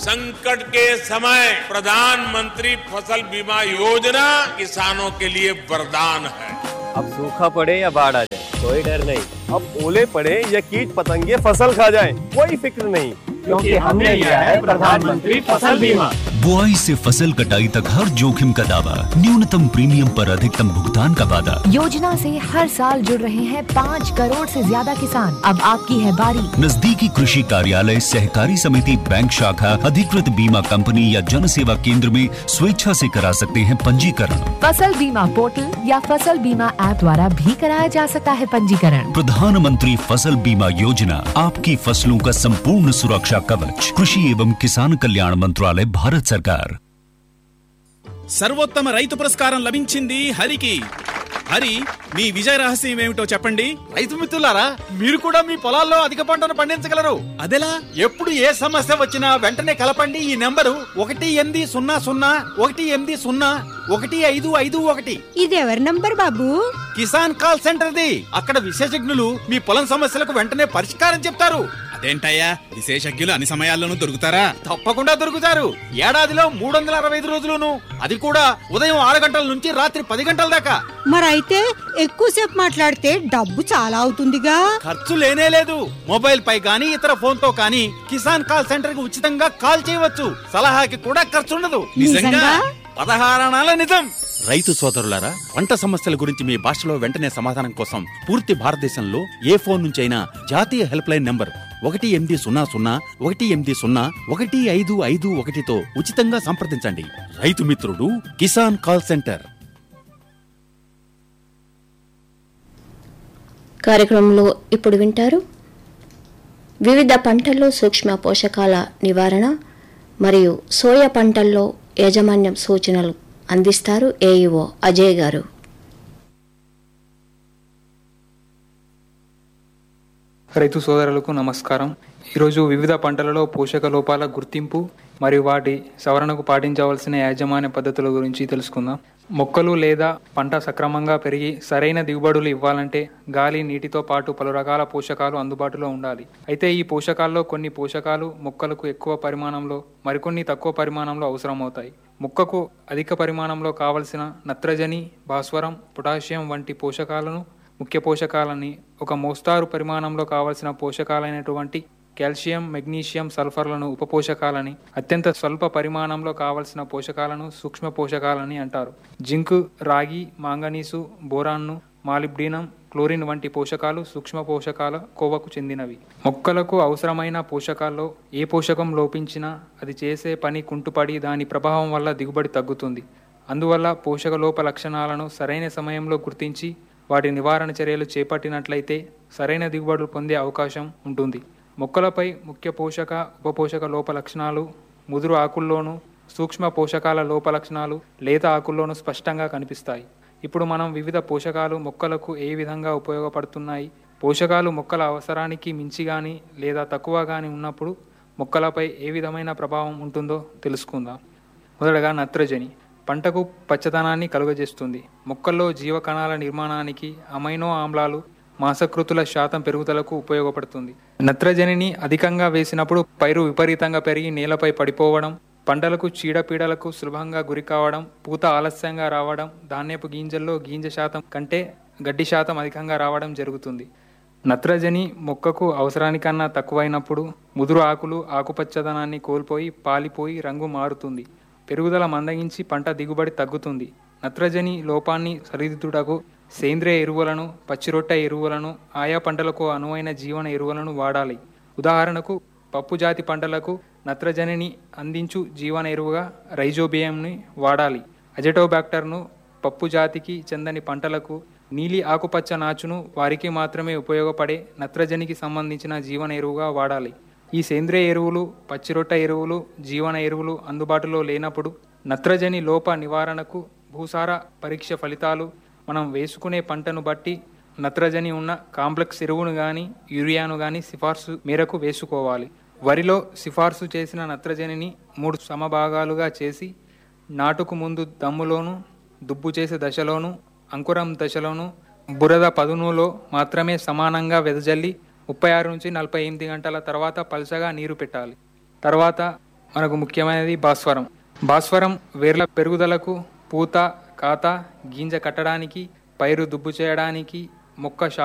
संकट के समय प्रधानमंत्री फसल बीमा योजना किसानों के लिए वरदान है अब सूखा पड़े या बाढ़ आ जाए कोई डर नहीं अब ओले पड़े या कीट पतंगे फसल खा जाए कोई फिक्र नहीं क्योंकि हमने लिया है प्रधानमंत्री फसल बीमा बुआई से फसल कटाई तक हर जोखिम का दावा न्यूनतम प्रीमियम पर अधिकतम भुगतान का वादा योजना से हर साल जुड़ रहे हैं पाँच करोड़ से ज्यादा किसान अब आपकी है बारी नजदीकी कृषि कार्यालय सहकारी समिति बैंक शाखा अधिकृत बीमा कंपनी या जन सेवा केंद्र में स्वेच्छा से करा सकते हैं पंजीकरण फसल बीमा पोर्टल या फसल बीमा ऐप द्वारा भी कराया जा सकता है पंजीकरण प्रधानमंत्री फसल बीमा योजना आपकी फसलों का संपूर्ण सुरक्षा कवच कृषि एवं किसान कल्याण मंत्रालय भारत सरकार సర్వోత్తమ రైతు పురస్కారం లభించింది హరికి హరి మీ విజయ రహస్యం ఏమిటో చెప్పండి రైతు మిత్రులారా మీరు కూడా మీ పొలాల్లో అధిక పంటను పండించగలరు అదెలా ఎప్పుడు ఏ సమస్య వచ్చినా వెంటనే కలపండి ఈ నెంబరు ఒకటి ఎనిమిది సున్నా సున్నా ఒకటి ఎనిమిది సున్నా ఒకటి ఐదు ఐదు ఒకటి ఇది ఎవరి నంబర్ బాబు కిసాన్ కాల్ సెంటర్ది అక్కడ విశేషజ్ఞులు మీ పొలం సమస్యలకు వెంటనే పరిష్కారం చెప్తారు అదేంటయ్యా విశేషజ్ఞులు అన్ని సమయాల్లోనూ దొరుకుతారా తప్పకుండా దొరుకుతారు ఏడాదిలో మూడు వందల అరవై ఐదు రోజులును అది కూడా ఉదయం ఆరు గంటల నుంచి రాత్రి పది గంటల దాకా మరైతే ఎక్కువసేపు మాట్లాడితే డబ్బు చాలా అవుతుందిగా ఖర్చు లేనే లేదు మొబైల్ పై గానీ ఇతర ఫోన్ తో కానీ కిసాన్ కాల్ సెంటర్ కి ఉచితంగా కాల్ చేయవచ్చు సలహాకి కూడా ఖర్చు ఉండదు నిజంగా? పదహారణాల నిజం రైతు సోదరులారా పంట సమస్యల గురించి మీ భాషలో వెంటనే సమాధానం కోసం పూర్తి భారతదేశంలో ఏ ఫోన్ నుంచి అయినా జాతీయ హెల్ప్ లైన్ నంబర్ ఒకటి ఎనిమిది సున్నా సున్నా ఒకటి ఎనిమిది సున్నా ఒకటి ఐదు ఐదు ఒకటితో ఉచితంగా సంప్రదించండి రైతు మిత్రుడు కిసాన్ కాల్ సెంటర్ కార్యక్రమంలో ఇప్పుడు వింటారు వివిధ పంటల్లో సూక్ష్మ పోషకాల నివారణ మరియు సోయా పంటల్లో యాజమాన్యం సూచనలు అందిస్తారు ఏఈఓ అజయ్ గారు రైతు సోదరులకు నమస్కారం ఈరోజు వివిధ పంటలలో పోషక లోపాల గుర్తింపు మరియు వాటి సవరణకు పాటించవలసిన యాజమాన్య పద్ధతుల గురించి తెలుసుకుందాం మొక్కలు లేదా పంట సక్రమంగా పెరిగి సరైన దిగుబడులు ఇవ్వాలంటే గాలి నీటితో పాటు పలు రకాల పోషకాలు అందుబాటులో ఉండాలి అయితే ఈ పోషకాల్లో కొన్ని పోషకాలు మొక్కలకు ఎక్కువ పరిమాణంలో మరికొన్ని తక్కువ పరిమాణంలో అవసరమవుతాయి మొక్కకు అధిక పరిమాణంలో కావలసిన నత్రజని భాస్వరం పొటాషియం వంటి పోషకాలను ముఖ్య పోషకాలని ఒక మోస్తారు పరిమాణంలో కావలసిన పోషకాలైనటువంటి కాల్షియం మెగ్నీషియం సల్ఫర్లను ఉపపోషకాలని అత్యంత స్వల్ప పరిమాణంలో కావలసిన పోషకాలను సూక్ష్మ పోషకాలని అంటారు జింక్ రాగి మాంగనీసు బోరాన్ను మాలిబ్డినం క్లోరిన్ వంటి పోషకాలు సూక్ష్మ పోషకాల కోవకు చెందినవి మొక్కలకు అవసరమైన పోషకాల్లో ఏ పోషకం లోపించినా అది చేసే పని కుంటుపడి దాని ప్రభావం వల్ల దిగుబడి తగ్గుతుంది అందువల్ల పోషక లోప లక్షణాలను సరైన సమయంలో గుర్తించి వాటి నివారణ చర్యలు చేపట్టినట్లయితే సరైన దిగుబడులు పొందే అవకాశం ఉంటుంది మొక్కలపై ముఖ్య పోషక ఉపపోషక లోప లక్షణాలు ముదురు ఆకుల్లోనూ సూక్ష్మ పోషకాల లోప లక్షణాలు లేత ఆకుల్లోనూ స్పష్టంగా కనిపిస్తాయి ఇప్పుడు మనం వివిధ పోషకాలు మొక్కలకు ఏ విధంగా ఉపయోగపడుతున్నాయి పోషకాలు మొక్కల అవసరానికి మించి కానీ లేదా తక్కువ కానీ ఉన్నప్పుడు మొక్కలపై ఏ విధమైన ప్రభావం ఉంటుందో తెలుసుకుందాం మొదటగా నత్రజని పంటకు పచ్చదనాన్ని కలుగజేస్తుంది మొక్కల్లో జీవకణాల నిర్మాణానికి అమైనో ఆమ్లాలు మాసకృతుల శాతం పెరుగుదలకు ఉపయోగపడుతుంది నత్రజనిని అధికంగా వేసినప్పుడు పైరు విపరీతంగా పెరిగి నేలపై పడిపోవడం పంటలకు చీడపీడలకు సులభంగా గురి కావడం పూత ఆలస్యంగా రావడం ధాన్యపు గింజల్లో గింజ శాతం కంటే గడ్డి శాతం అధికంగా రావడం జరుగుతుంది నత్రజని మొక్కకు అవసరానికన్నా తక్కువైనప్పుడు ముదురు ఆకులు ఆకుపచ్చదనాన్ని కోల్పోయి పాలిపోయి రంగు మారుతుంది పెరుగుదల మందగించి పంట దిగుబడి తగ్గుతుంది నత్రజని లోపాన్ని సరిదిద్దుటకు సేంద్రియ ఎరువులను పచ్చిరొట్ట ఎరువులను ఆయా పంటలకు అనువైన జీవన ఎరువులను వాడాలి ఉదాహరణకు పప్పు జాతి పంటలకు నత్రజనిని అందించు జీవన ఎరువుగా రైజోబియంని వాడాలి అజటోబాక్టర్ను పప్పు జాతికి చెందని పంటలకు నీలి ఆకుపచ్చ నాచును వారికి మాత్రమే ఉపయోగపడే నత్రజనికి సంబంధించిన జీవన ఎరువుగా వాడాలి ఈ సేంద్రియ ఎరువులు పచ్చిరొట్ట ఎరువులు జీవన ఎరువులు అందుబాటులో లేనప్పుడు నత్రజని లోప నివారణకు భూసార పరీక్ష ఫలితాలు మనం వేసుకునే పంటను బట్టి నత్రజని ఉన్న కాంప్లెక్స్ ఎరువును కానీ యూరియాను కానీ సిఫార్సు మేరకు వేసుకోవాలి వరిలో సిఫార్సు చేసిన నత్రజనిని మూడు సమభాగాలుగా చేసి నాటుకు ముందు దమ్ములోను దుబ్బు చేసే దశలోను అంకురం దశలోను బురద పదునులో మాత్రమే సమానంగా వెదజల్లి ముప్పై ఆరు నుంచి నలభై ఎనిమిది గంటల తర్వాత పలుచగా నీరు పెట్టాలి తర్వాత మనకు ముఖ్యమైనది భాస్వరం భాస్వరం వేర్ల పెరుగుదలకు పూత కాత గింజ కట్టడానికి పైరు దుబ్బు చేయడానికి మొక్క